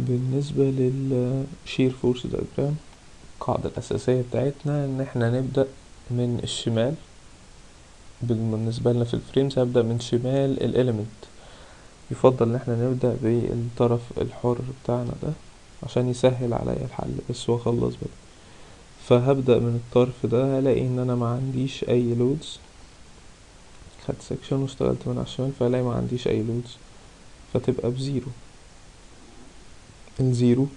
بالنسبة للشير فورس دايجرام القاعدة الأساسية بتاعتنا إن احنا نبدأ من الشمال بالنسبة لنا في الفريمز هبدأ من شمال الإليمنت يفضل إن احنا نبدأ بالطرف الحر بتاعنا ده عشان يسهل عليا الحل بس وأخلص بقى فهبدأ من الطرف ده هلاقي إن أنا ما عنديش أي لودز خدت سكشن واشتغلت من على الشمال فهلاقي ما عنديش أي لودز فتبقى بزيرو الزيرو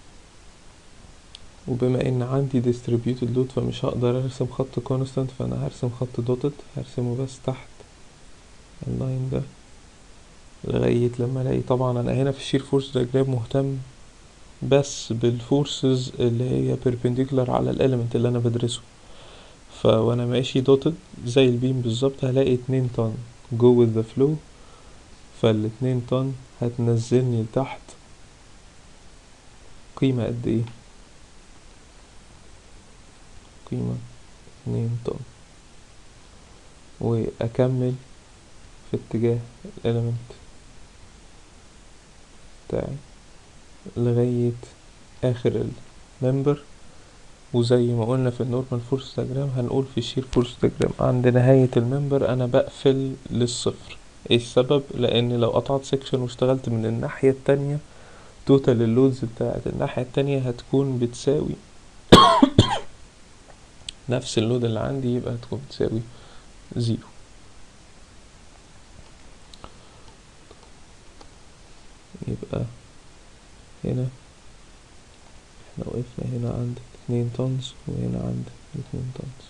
وبما ان عندي distributed load فمش هقدر ارسم خط constant فانا هرسم خط dotted هرسمه بس تحت اللاين ده لغاية لما الاقي طبعا انا هنا في الشير فورس diagram مهتم بس بالفورسز اللي هي perpendicular على الاليمنت اللي انا بدرسه فوانا ماشي dotted زي البيم بالظبط هلاقي اتنين طن go with the flow فالاتنين طن هتنزلني لتحت قيمة قد ايه قيمة اتنين طن وأكمل في اتجاه الإليمنت بتاعي لغاية آخر الممبر وزي ما قلنا في النورمال فورس دياجرام هنقول في الشير فورس دياجرام عند نهاية الممبر أنا بقفل للصفر ايه السبب لأن لو قطعت سيكشن واشتغلت من الناحية التانية توتال اللودز بتاعت الناحية التانية هتكون بتساوي نفس اللود اللي عندي يبقى هتكون بتساوي زيرو يبقى هنا احنا وقفنا هنا عند اتنين طنز وهنا عند اتنين طنز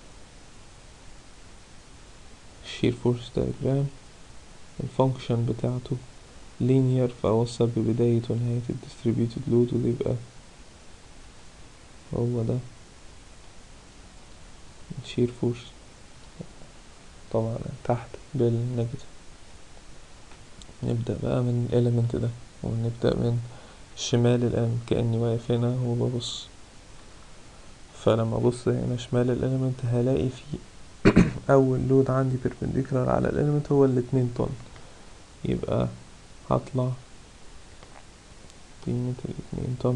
الشير فورس دايجرام الفانكشن بتاعته linear فأوصل ببداية ونهاية ال distributed load ويبقى هو ده الشير فورس طبعا تحت بالنيجاتيف نبدأ بقى من الاليمنت ده ونبدأ من شمال الاليمنت كأني واقف هنا وببص فلما ابص هنا شمال الاليمنت هلاقي في اول لود عندي perpendicular على الاليمنت هو الاتنين طن يبقى هطلع قيمة الاتنين طن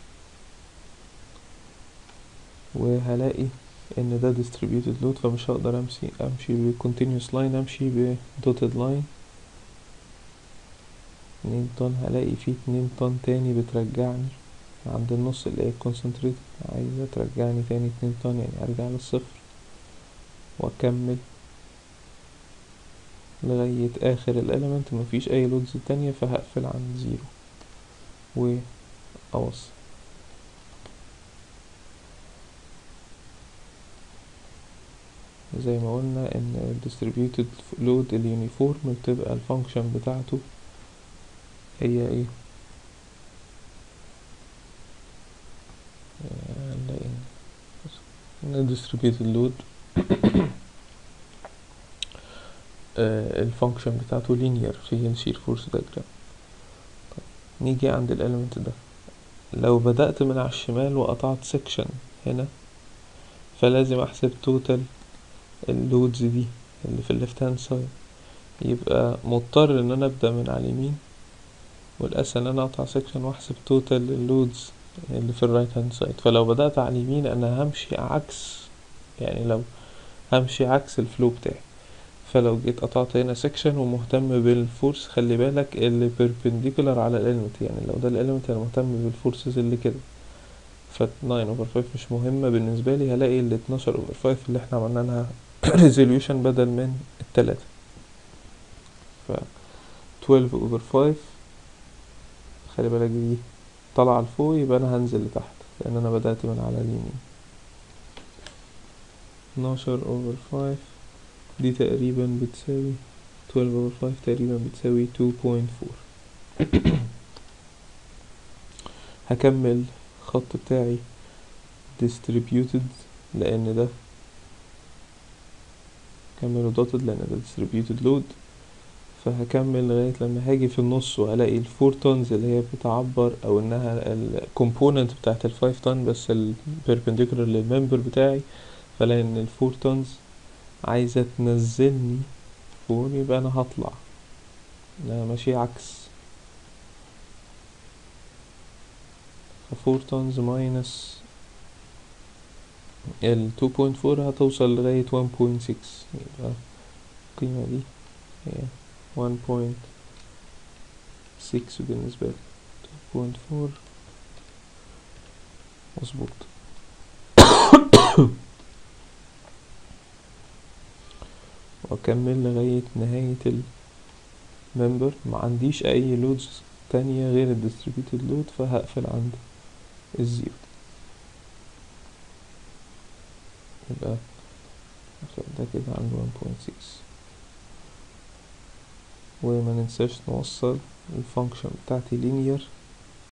وهلاقي ان ده distributed load فمش هقدر امشي امشي ب continuous line امشي ب dotted line اتنين طن هلاقي فيه اتنين طن تاني بترجعني عند النص اللي هي concentrated عايزة ترجعني تاني اتنين طن يعني ارجع للصفر واكمل لغاية اخر الاليمنت مفيش اي لودز تانية فهقفل عند زيرو واوصل زي ما قلنا ان ال distributed load اليونيفورم بتبقى الفانكشن بتاعته هي ايه هنلاقي ان distributed load الفانكشن بتاعته linear في الشير فورس diagram نيجي عند الاليمنت ده لو بدأت من على الشمال وقطعت سيكشن هنا فلازم احسب توتال اللودز دي اللي في الليفت هاند سايد يبقى مضطر ان انا ابدا من على اليمين والاسهل ان انا اقطع سيكشن واحسب توتال اللودز اللي في الرايت هاند سايد فلو بدات على اليمين انا همشي عكس يعني لو همشي عكس الفلو بتاعي فلو جيت قطعت هنا سيكشن ومهتم بالفورس خلي بالك اللي perpendicular على الاليمنت يعني لو ده الاليمنت انا مهتم بالفورسز اللي كده ف 9 اوفر 5 مش مهمة بالنسبة لي هلاقي ال 12 اوفر 5 اللي احنا عملنا لها resolution بدل من التلاتة ف 12 اوفر 5 خلي بالك دي طالعة لفوق يبقى انا هنزل لتحت لان انا بدأت من على اليمين 12 اوفر 5 دي تقريبا بتساوي 12 اوفر 5 تقريبا بتساوي 2.4 هكمل الخط بتاعي distributed لان ده كمله dotted لان ده distributed load فهكمل لغاية لما هاجي في النص وهلاقي الفور تونز اللي هي بتعبر او انها الكومبوننت بتاعت الفايف طن بس البيربنديكولار للممبر بتاعي فلاقي ان الفور تونز عايزة تنزلني فوق يبقى انا هطلع انا ماشي عكس فور تونز ماينس ال 2.4 هتوصل لغاية 1.6 يبقى القيمة دي هي 1.6 بالنسبة لي 2.4 مظبوط واكمل لغاية نهاية الممبر ما عنديش اي لودز تانية غير الديستريبيوتد لود فهقفل عند الزيرو يبقى هاخد ده كده عند 1.6 وما ننساش نوصل الفانكشن بتاعتي linear